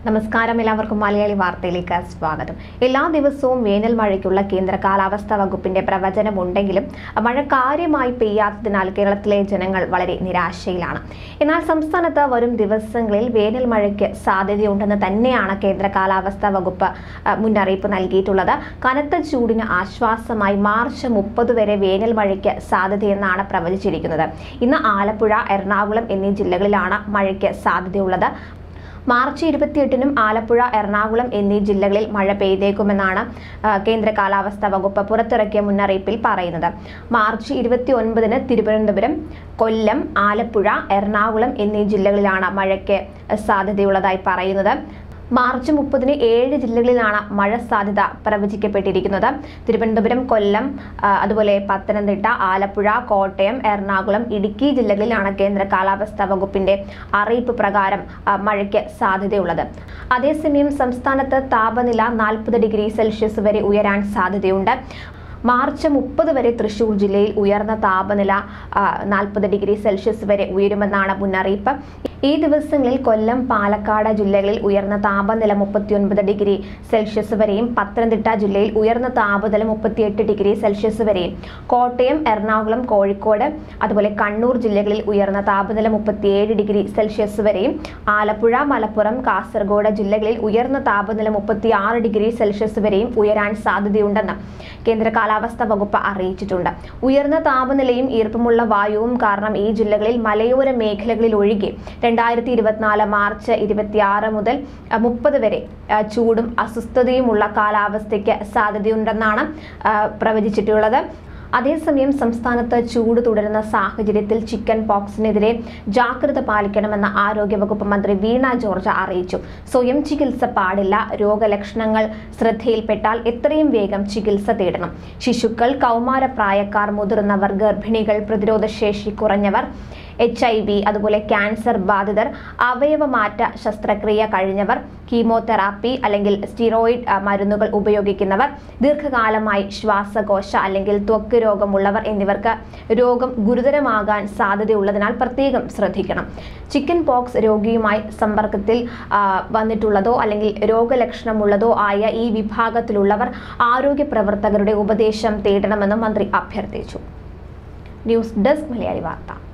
നമസ്കാരം എല്ലാവർക്കും മലയാളി വാർത്തയിലേക്ക് സ്വാഗതം എല്ലാ ദിവസവും വേനൽ മഴയ്ക്കുള്ള കേന്ദ്ര കാലാവസ്ഥാ വകുപ്പിന്റെ പ്രവചനമുണ്ടെങ്കിലും മഴ കാര്യമായി പെയ്യാത്തതിനാൽ കേരളത്തിലെ ജനങ്ങൾ വളരെ നിരാശയിലാണ് എന്നാൽ സംസ്ഥാനത്ത് വരും ദിവസങ്ങളിൽ വേനൽ മഴയ്ക്ക് സാധ്യതയുണ്ടെന്ന് തന്നെയാണ് കേന്ദ്ര കാലാവസ്ഥാ വകുപ്പ് ആ, മുന്നറിയിപ്പ് നൽകിയിട്ടുള്ളത് കനത്ത ചൂടിന് ആശ്വാസമായി മാർച്ച് മുപ്പത് വരെ വേനൽ മഴയ്ക്ക് സാധ്യതയെന്നാണ് പ്രവചിച്ചിരിക്കുന്നത് ഇന്ന് ആലപ്പുഴ എറണാകുളം എന്നീ ജില്ലകളിലാണ് മഴയ്ക്ക് സാധ്യതയുള്ളത് മാർച്ച് ഇരുപത്തിയെട്ടിനും ആലപ്പുഴ എറണാകുളം എന്നീ ജില്ലകളിൽ മഴ പെയ്തേക്കുമെന്നാണ് ആ, കേന്ദ്ര കാലാവസ്ഥാ വകുപ്പ് പുറത്തിറക്കിയ മുന്നറിയിപ്പിൽ പറയുന്നത് മാർച്ച് ഇരുപത്തി ഒൻപതിന് തിരുവനന്തപുരം കൊല്ലം ആലപ്പുഴ എറണാകുളം എന്നീ ജില്ലകളിലാണ് മഴയ്ക്ക് സാധ്യതയുള്ളതായി പറയുന്നത് മാർച്ച് മുപ്പതിന് ഏഴ് ജില്ലകളിലാണ് മഴ സാധ്യത പ്രവചിക്കപ്പെട്ടിരിക്കുന്നത് തിരുവനന്തപുരം കൊല്ലം ആ, അതുപോലെ പത്തനംതിട്ട ആലപ്പുഴ കോട്ടയം എറണാകുളം ഇടുക്കി ജില്ലകളിലാണ് കേന്ദ്ര കാലാവസ്ഥാ വകുപ്പിന്റെ അറിയിപ്പ് പ്രകാരം ആ, മഴയ്ക്ക് സാധ്യതയുള്ളത് അതേസമയം സംസ്ഥാനത്ത് താപനില നാൽപ്പത് ഡിഗ്രി സെൽഷ്യസ് വരെ ഉയരാൻ സാധ്യതയുണ്ട് മാർച്ച് മുപ്പത് വരെ തൃശൂർ ജില്ലയിൽ ഉയർന്ന താപനില നാൽപ്പത് ഡിഗ്രി സെൽഷ്യസ് വരെ ഉയരുമെന്നാണ് മുന്നറിയിപ്പ് ഈ ദിവസങ്ങളിൽ കൊല്ലം പാലക്കാട് ജില്ലകളിൽ ഉയർന്ന താപനില മുപ്പത്തിയൊൻപത് ഡിഗ്രി സെൽഷ്യസ് വരെയും പത്തനംതിട്ട ജില്ലയിൽ ഉയർന്ന താപനില മുപ്പത്തിയെട്ട് ഡിഗ്രി സെൽഷ്യസ് വരെയും കോട്ടയം എറണാകുളം കോഴിക്കോട് അതുപോലെ കണ്ണൂർ ജില്ലകളിൽ ഉയർന്ന താപനില മുപ്പത്തിയേഴ് ഡിഗ്രി സെൽഷ്യസ് വരെയും ആലപ്പുഴ മലപ്പുറം കാസർഗോഡ് ജില്ലകളിൽ ഉയർന്ന താപനില മുപ്പത്തിയാറ് ഡിഗ്രി സെൽഷ്യസ് വരെയും ഉയരാൻ സാധ്യതയുണ്ടെന്ന് കേന്ദ്ര കാലാവസ്ഥാ വകുപ്പ് അറിയിച്ചിട്ടുണ്ട് ഉയർന്ന താപനിലയും ഈർപ്പമുള്ള വായുവും കാരണം ഈ ജില്ലകളിൽ മലയോര മേഖലകളിൽ ഒഴികെ രണ്ടായിരത്തി ഇരുപത്തിനാല് മാർച്ച് ഇരുപത്തിയാറ് മുതൽ മുപ്പത് വരെ ആ, ചൂടും അസ്വസ്ഥതയുമുള്ള കാലാവസ്ഥയ്ക്ക് സാധ്യതയുണ്ടെന്നാണ് ആ, പ്രവചിച്ചിട്ടുള്ളത് അതേസമയം സംസ്ഥാനത്ത് ചൂട് തുടരുന്ന സാഹചര്യത്തിൽ ചിക്കൻ പോക്സിനെതിരെ ജാഗ്രത പാലിക്കണമെന്ന് ആരോഗ്യവകുപ്പ് മന്ത്രി വീണ ജോർജ് അറിയിച്ചു സ്വയം ചികിത്സ പാടില്ല രോഗലക്ഷണങ്ങൾ ശ്രദ്ധയിൽപ്പെട്ടാൽ എത്രയും വേഗം ചികിത്സ തേടണം ശിശുക്കൾ കൗമാരപ്രായക്കാർ മുതിർന്നവർ ഗർഭിണികൾ പ്രതിരോധശേഷി കുറഞ്ഞവർ എച്ച് ഐ വി അതുപോലെ ക്യാൻസർ ബാധിതർ അവയവമാറ്റ ശസ്ത്രക്രിയ കഴിഞ്ഞവർ കീമോതെറാപ്പി അല്ലെങ്കിൽ സ്റ്റിറോയിഡ് ആ, മരുന്നുകൾ ഉപയോഗിക്കുന്നവർ ദീർഘകാലമായി ശ്വാസകോശ അല്ലെങ്കിൽ ത്വക്ക് രോഗമുള്ളവർ എന്നിവർക്ക് രോഗം ഗുരുതരമാകാൻ സാധ്യതയുള്ളതിനാൽ പ്രത്യേകം ശ്രദ്ധിക്കണം ചിക്കൻ പോക്സ് രോഗിയുമായി സമ്പർക്കത്തിൽ ആ, വന്നിട്ടുള്ളതോ അല്ലെങ്കിൽ രോഗലക്ഷണമുള്ളതോ ആയ ഈ വിഭാഗത്തിലുള്ളവർ ആരോഗ്യ പ്രവർത്തകരുടെ ഉപദേശം തേടണമെന്നും മന്ത്രി അഭ്യർത്ഥിച്ചു ന്യൂസ് ഡെസ്ക് മലയാളി വാർത്ത